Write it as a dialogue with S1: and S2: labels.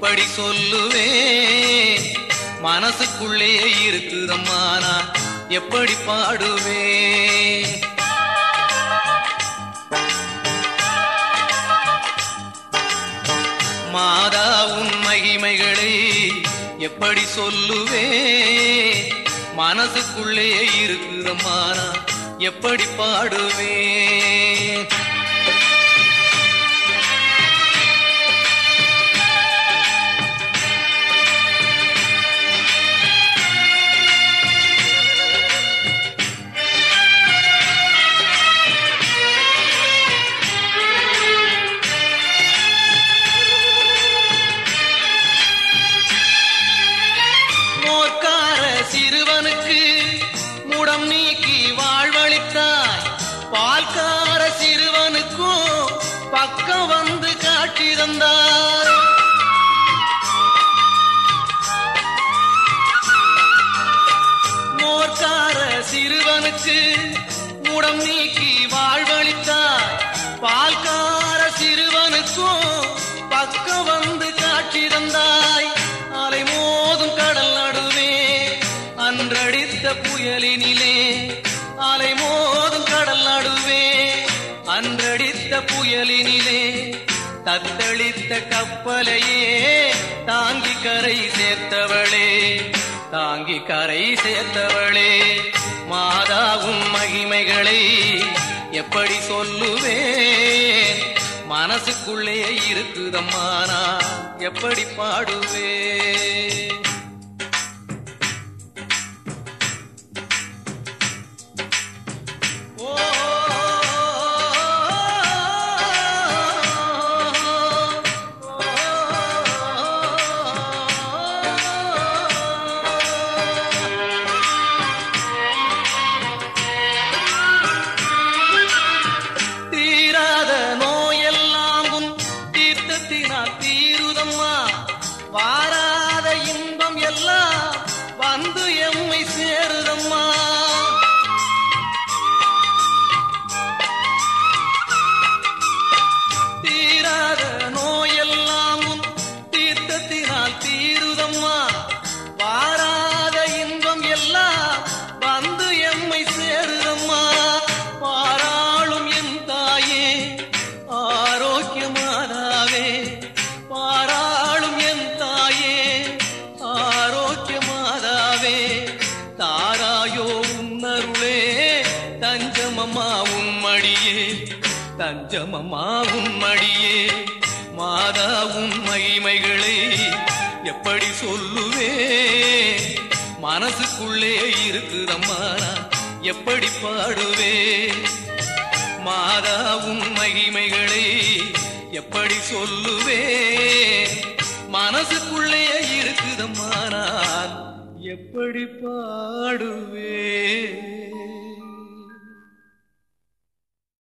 S1: எப்படி சொல்லுவேன் மனசுக்குள்ளே இருக்குதம்மா நான் எப்படி பாடுவேன் மாதா உன் மகிமைகளை எப்படி சொல்லுவேன் மனசுக்குள்ளே இருக்குதம்மா நான் எப்படி பாடுவேன் மோர்க்கார சிறுவனுக்கு முடம் நீக்கி வாழ்வளித்தாய் பால்கார சிறுவனுக்கும் பக்கம் வந்து காட்டி தந்தாய் மோர்க்கார சிறுவனுக்கு முடம் நீக்கி வாழ்வளித்தாய் பால்கார சிறுவனுக்கும் பக்கம் வந்து காட்சி தந்தாய் அலை மோதும் கடல் நடுவே அன்றடித்த புயலினிலே அலை மோதும் கடல் நடுவே அன்றடித்த புயலினிலே தத்தளித்த கப்பலையே தாங்கி கரை சேர்த்தவளே தாங்கி கரை சேர்த்தவளே மாதாவும் மகிமைகளை எப்படி சொல்லுவேன் மனசுக்குள்ளே இருக்குதம்மா நான் எப்படி பாடுவேன் ஓ தீராத நோயெல்லாம் உன் தீர்த்தத்தினால் தீருதம்மா வாராத இன்பம் எல்லாம் வந்து எம்மை சேருதம்மா தீராத நோயெல்லாம் உன் தீர்த்தத்தினால் தீருதம்மா வாராத இன்பம் எல்லாம் வந்து எம்மை சேருதம்மா பாராளும் என் தாயே ஆரோக்கியமானாவே பாராளும் என் தாயே ஆரோக்கியமாதாவே தாராயோ உன்னருளே தஞ்சமம்மா உம்மடியே தஞ்சமம்மா உம்மடியே மாதா உன் மகிமைகளை எப்படி சொல்லுவே மனசுக்குள்ளே இருக்குதம்மா நான் எப்படி பாடுவே மாதா உன் மகிமைகளை எப்படி சொல்லுவே மனசுக்குள்ளே இருக்குதம்மா நான் எப்படி பாடுவே